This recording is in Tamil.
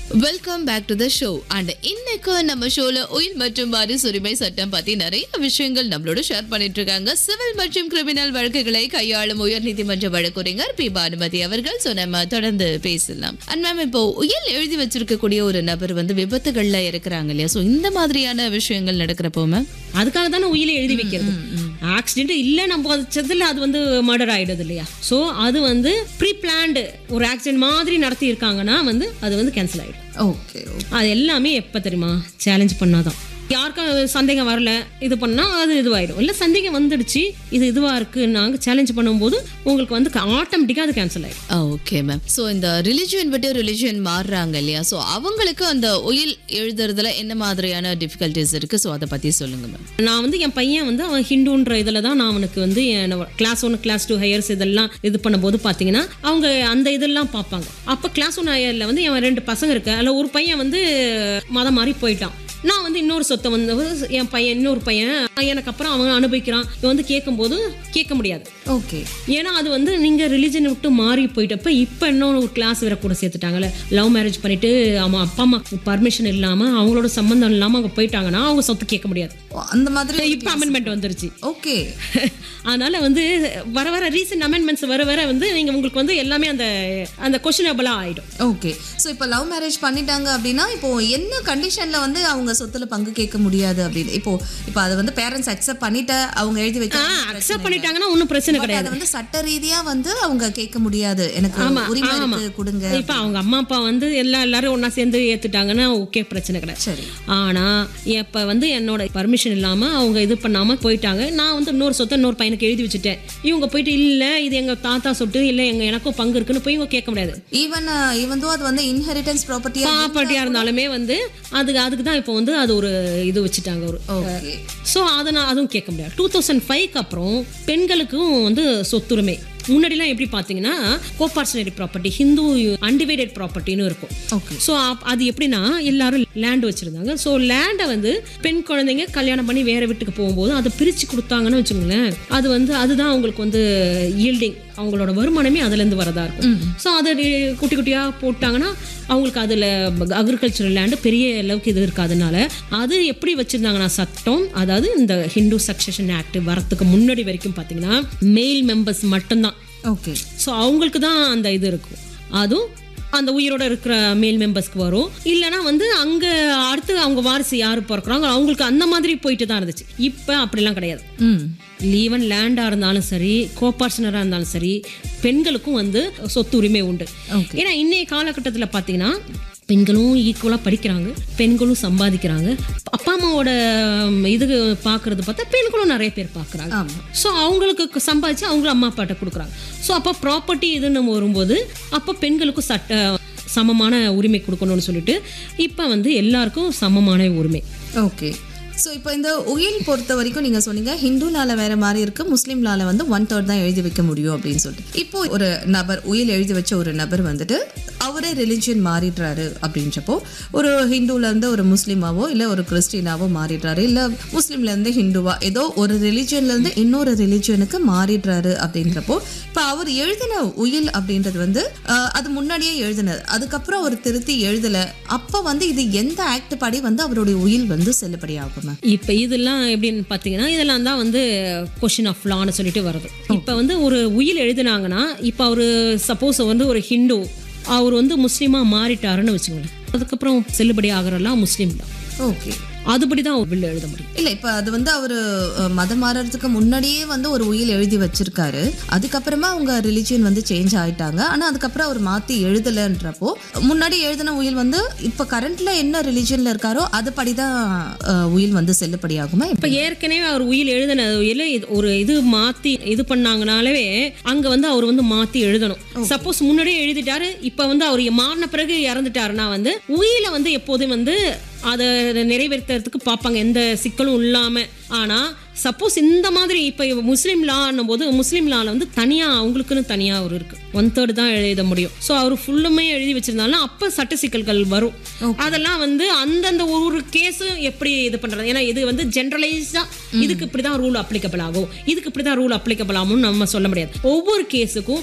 Welcome back to the show and இன்னைக்கு நம்ம ஷோல உயில் மற்றும் வாரிசு உரிமை சட்டம் பத்தி நிறைய விஷயங்கள் நம்மளோட ஷேர் பண்ணிட்டு இருக்காங்க சிவில் மற்றும் கிரிமினல் வழக்குகளை கையாளும் உயர்நீதிமன்ற வழக்குரைஞர் பி பானுமதி அவர்கள் ஸோ நம்ம தொடர்ந்து பேசலாம் அண்ட் மேம் இப்போ உயில் எழுதி வச்சிருக்கக்கூடிய ஒரு நபர் வந்து விபத்துகள்ல இருக்கிறாங்க இல்லையா ஸோ இந்த மாதிரியான விஷயங்கள் நடக்கிறப்போ மேம் அதுக்காக தானே உயிரை எழுதி வைக்கிறது ஆக்சிடென்ட் இல்லை நம்ம வச்சதுல அது வந்து மர்டர் ஆயிடுது இல்லையா ஸோ அது வந்து ப்ரீ பிளான்டு ஒரு ஆக்சிடென்ட் மாதிரி நடத்தி இருக்காங்கன்னா வந்து அது வந்து கேன்சல் ஆயிடும் ஓகே அது எல்லாமே எப்போ தெரியுமா சேலஞ்ச் பண்ணாதான் யாருக்கும் சந்தேகம் வரல இது பண்ணா அது இதுவாயிடும் இல்லை சந்தேகம் வந்துடுச்சு இது இதுவா இருக்கு நாங்கள் சேலஞ்ச் பண்ணும்போது உங்களுக்கு வந்து ஆட்டோமேட்டிக்காக அது கேன்சல் ஆயிடும் ஓகே மேம் ஸோ இந்த ரிலிஜியன் விட்டு ரிலிஜியன் மாறுறாங்க இல்லையா ஸோ அவங்களுக்கு அந்த உயில் எழுதுறதுல என்ன மாதிரியான டிஃபிகல்ட்டிஸ் இருக்கு ஸோ அதை பத்தி சொல்லுங்க மேம் நான் வந்து என் பையன் வந்து அவன் ஹிந்துன்ற இதில் தான் நான் அவனுக்கு வந்து class one class two highers இதெல்லாம் இது பண்ணும்போது பார்த்தீங்கன்னா அவங்க அந்த இதெல்லாம் பார்ப்பாங்க அப்போ கிளாஸ் ஒன் ஹையரில் வந்து என் ரெண்டு பசங்க இருக்கு அதில் ஒரு பையன் வந்து மதம் மாறி போயிட்டான் நான் வந்து இன்னொரு சொத்தை வந்து என் பையன் இன்னொரு பையன் எனக்கு அப்புறம் அவன் அனுபவிக்கிறான் இவன் வந்து கேட்கும்போது கேட்க முடியாது ஓகே ஏன்னா அது வந்து நீங்க ரிலிஜன் விட்டு மாறி போயிட்டப்ப இப்போ இன்னொன்று ஒரு கிளாஸ் வேற கூட சேர்த்துட்டாங்கல்ல லவ் மேரேஜ் பண்ணிட்டு அவன் அப்பா அம்மா பர்மிஷன் இல்லாம அவங்களோட சம்மந்தம் இல்லாம அவங்க போயிட்டாங்கன்னா அவங்க சொத்து கேட்க முடியாது அந்த மாதிரி இப்போ அமெண்ட்மெண்ட் வந்துருச்சு ஓகே அதனால வந்து வர வர ரீசன்ட் அமெண்ட்மெண்ட்ஸ் வர வர வந்து நீங்க உங்களுக்கு வந்து எல்லாமே அந்த அந்த கொஷனபிளா ஆயிடும் ஓகே ஸோ இப்போ லவ் மேரேஜ் பண்ணிட்டாங்க அப்படின்னா இப்போ என்ன கண்டிஷன்ல வந்து அவங்க சொத்துல பங்கு கேட்க முடியாது அப்படின்னு இப்போ இப்போ அதை வந்து பேரண்ட்ஸ் அக்செப்ட் பண்ணிட்ட அவங்க எழுதி வைக்க அக்செப்ட் பண்ணிட்டாங்கன்னா ஒன்றும் பிரச்சனை கிடையாது அதை வந்து சட்ட ரீதியா வந்து அவங்க கேட்க முடியாது எனக்கு உரிமை இருக்கு கொடுங்க இப்போ அவங்க அம்மா அப்பா வந்து எல்லா எல்லாரும் ஒண்ணா சேர்ந்து ஏத்துட்டாங்கன்னா ஓகே பிரச்சனை கிடையாது சரி ஆனா இப்ப வந்து என்னோட பர்மிஷன் இல்லாம அவங்க இது பண்ணாம போயிட்டாங்க நான் வந்து இன்னொரு சொத்தை இன்னொரு பையனுக்கு எழுதி வச்சுட்டேன் இவங்க போயிட்டு இல்ல இது எங்க தாத்தா சொட்டு இல்ல எங்க எனக்கும் பங்கு இருக்குன்னு போய் இவங்க கேட்க முடியாது ஈவன் ஈவன் தோ அது வந்து இன்ஹெரிட்டன்ஸ் ப்ராப்பர்ட்டியா ப்ராப்பர்ட்டியா இருந்தாலுமே வந்து அதுக்கு அதுக்கு தான் இப்போ வந்து அது ஒரு இது வச்சுட்டாங்க ஒரு ஓகே ஸோ அதை நான் அதுவும் கேட்க முடியாது டூ தௌசண்ட் ஃபைவ்க்கு அப்புறம் பெண்களுக்கும் வந்து சொத்துரிமை முன்னாடிலாம் எப்படி பார்த்தீங்கன்னா கோபார்ஷனரி ப்ராப்பர்ட்டி ஹிந்து அன்டிவைடட் ப்ராப்பர்ட்டின்னு இருக்கும் ஓகே ஸோ அது எப்படின்னா எல்லாரும் லேண்ட் வச்சுருந்தாங்க ஸோ லேண்டை வந்து பெண் குழந்தைங்க கல்யாணம் பண்ணி வேற வீட்டுக்கு போகும்போது அதை பிரித்து கொடுத்தாங்கன்னு வச்சுக்கோங்களேன் அது வந்து அதுதான் அவங்களுக்கு வந்து ஈல்டிங் அவங்களோட வருமானமே அதுலேருந்து வரதா இருக்கும் ஸோ அதை குட்டி குட்டியாக போட்டாங்கன்னா அவங்களுக்கு அதில் அக்ரிகல்ச்சரல் லேண்டு பெரிய அளவுக்கு இது இருக்காதனால அது எப்படி வச்சுருந்தாங்கன்னா சட்டம் அதாவது இந்த ஹிந்து சக்சஷன் ஆக்ட் வரத்துக்கு முன்னாடி வரைக்கும் பார்த்தீங்கன்னா மெயில் மெம்பர்ஸ் மட்டும்தான் ஓகே ஸோ அவங்களுக்கு தான் அந்த இது இருக்கும் அதுவும் அந்த உயிரோட இருக்கிற மேல் மெம்பர்ஸ்க்கு வரும் இல்லைன்னா வந்து அங்கே அடுத்து அவங்க வாரிசு யார் பிறக்குறாங்க அவங்களுக்கு அந்த மாதிரி போயிட்டு தான் இருந்துச்சு இப்போ அப்படிலாம் கிடையாது ம் ஈவன் லேண்டாக இருந்தாலும் சரி கோபார்ஷனராக இருந்தாலும் சரி பெண்களுக்கும் வந்து சொத்து உரிமை உண்டு Okay. ஏன்னா இன்னைய காலகட்டத்தில் பார்த்தீங்கன்னா பெண்களும் ஈக்குவலாக படிக்கிறாங்க பெண்களும் சம்பாதிக்கிறாங்க அப்பா அம்மாவோட ம், இது பார்க்கறது பார்த்தா பெண்களும் நிறைய பேர் பார்க்குறாங்க ஆமா ஸோ அவங்களுக்கு சம்பாதிச்சு அவங்களும் அம்மா அப்பாட்ட கொடுக்குறாங்க ஸோ அப்போ ப்ராப்பர்ட்டி இதுன்னு வரும்போது அப்போ பெண்களுக்கும் சட்ட சமமான உரிமை கொடுக்கணும்னு சொல்லிட்டு இப்போ வந்து எல்லாருக்கும் சமமான உரிமை ஓகே ஸோ இப்போ இந்த உயில் பொறுத்த வரைக்கும் நீங்கள் சொன்னீங்க ஹிந்துனால வேற மாதிரி இருக்கு முஸ்லீம்லால வந்து ஒன் தேர்ட் தான் எழுதி வைக்க முடியும் அப்படின்னு சொல்லிட்டு இப்போ ஒரு நபர் உயில் எழுதி வச்ச ஒரு நபர் வந்துட்டு அவரே ரிலிஜியன் மாறிடுறாரு அப்படின்றப்போ ஒரு ஹிந்துல இருந்து ஒரு முஸ்லீமாவோ இல்லை ஒரு கிறிஸ்டினாவோ மாறிடுறாரு இல்லை முஸ்லீம்ல இருந்து ஹிந்துவா ஏதோ ஒரு ரிலிஜியன்ல இருந்து இன்னொரு ரிலிஜியனுக்கு மாறிடுறாரு அப்படின்றப்போ இப்போ அவர் எழுதின உயில் அப்படின்றது வந்து ஆஹ், அது முன்னாடியே எழுதினது அதுக்கப்புறம் அவர் திருத்தி எழுதல அப்போ வந்து இது எந்த ஆக்ட் படி வந்து அவருடைய உயில் வந்து செல்லுபடி ஆகும் மேம் இப்போ இதெல்லாம் எப்படின்னு பார்த்தீங்கன்னா இதெல்லாம் தான் வந்து கொஷின் ஆஃப் லான்னு சொல்லிட்டு வருது இப்போ வந்து ஒரு உயில் எழுதுனாங்கன்னா இப்போ அவர் சப்போஸ் வந்து ஒரு ஹிந்து அவர் வந்து முஸ்லீமாக மாறிட்டாருன்னு வச்சுக்கோங்களேன் அதுக்கப்புறம் செல்லுபடி ஆகிறலாம் முஸ்லீம் தான் ஓகே அதுபடி தான் ஒரு பில் எழுத முடியும் இல்ல இப்ப அது வந்து அவரு அஹ், மதம் மாறுறதுக்கு முன்னாடியே வந்து ஒரு உயில் எழுதி வச்சிருக்காரு அதுக்கப்புறமா அவங்க ரிலிஜியன் வந்து சேஞ்ச் ஆயிட்டாங்க ஆனா அதுக்கப்புறம் அவர் மாத்தி எழுதலன்றப்போ முன்னாடி எழுதின உயில் வந்து இப்ப கரண்ட்ல என்ன ரிலிஜியன்ல இருக்காரோ அது படிதான் அஹ், உயில் வந்து செல்லுபடியாகுமா இப்போ ஏற்கனவே அவர் உயில் எழுதின இல்லை ஒரு இது மாற்றி இது பண்ணாங்கனாலே அங்கே வந்து அவர் வந்து மாற்றி எழுதணும் சப்போஸ் முன்னாடியே எழுதிட்டாரு இப்போ வந்து அவர் மாறின பிறகு இறந்துட்டாருன்னா வந்து உயில வந்து எப்போதும் வந்து அதை நிறைவேற்றுறதுக்கு பார்ப்பாங்க எந்த சிக்கலும் இல்லாமல் ஆனால் சப்போஸ் இந்த மாதிரி இப்போ முஸ்லீம் லான்னும் போது முஸ்லீம் லாவில் வந்து தனியாக அவங்களுக்குன்னு தனியாக ஒரு இருக்கு ஒன் தேர்ட் தான் எழுத முடியும் ஸோ அவர் ஃபுல்லுமே எழுதி வச்சிருந்தாலும் அப்போ சட்ட சிக்கல்கள் வரும் அதெல்லாம் வந்து அந்தந்த ஒரு கேஸும் எப்படி இது பண்ணுறது ஏன்னா இது வந்து ஜென்ரலைஸ்டாக இதுக்கு இப்படி தான் ரூல் அப்ளிகபிள் ஆகும் இதுக்கு இப்படி தான் ரூல் அப்ளிகபிள் ஆகும்னு நம்ம சொல்ல முடியாது ஒவ்வொரு கேஸுக்கும்